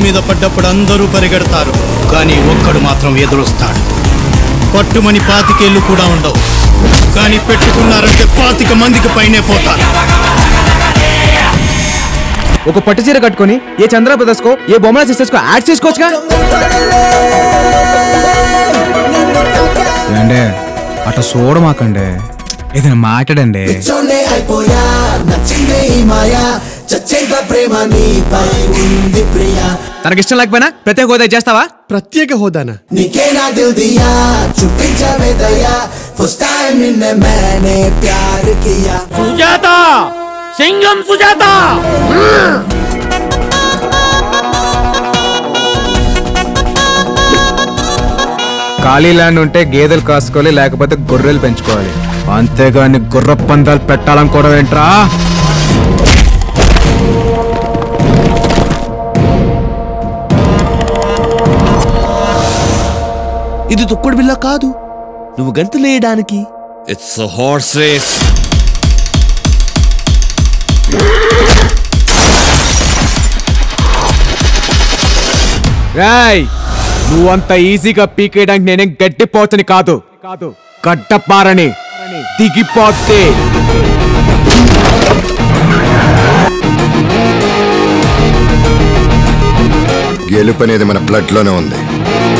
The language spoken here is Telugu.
మీద పడ్డప్పుడు అందరూ పరిగెడతారు కానీ ఒక్కడు మాత్రం ఎదురొస్తాడు పట్టుమని పాతికేళ్ళు కూడా ఉండవు కానీ పెట్టుకున్నారంటే పాతిక మందికి పైనే పోతారు ఒక పట్టు చీర కట్టుకొని ఏ చంద్ర బ్రదర్స్ కో ఏ బొమ్మల సిస్టర్స్ కో యాడ్ చేసుకోవచ్చుగా అండి అట్లా చూడమాకండి ఏదైనా మాట్లాడండి చోనే అయిపోయా నచ్చిందే ఈ మాయా చచ్చేంత ప్రేమ నీపై ఉంది ప్రియా తనకి ఇష్టం లేకపోయినా ప్రత్యేక హోదా చేస్తావా ప్రత్యేక హోదానా నీకే నా దిల్ దియా చూపించవే దయా ఫస్ట్ టైం నిన్నే मैंने प्यार किया సుజాత సింగం సుజాత ఖాళీ ల్యాండ్ ఉంటే గేదెలు కాసుకోవాలి లేకపోతే గొర్రెలు పెంచుకోవాలి అంతేగాని గుర్ర పందాలు పెట్టాలనుకోవడం ఏంట్రా ఇది తొక్కుడు బిల్ల కాదు నువ్వు గంతులేయడానికి ఇట్స్ హార్స్ రేస్ రాయ్ నువ్వంత ఈజీగా పీకేయడానికి నేనేం గట్టిపోతని కాదు కాదు గడ్డపారని దిగిపోతే గెలుపు అనేది మన బ్లడ్ లోనే ఉంది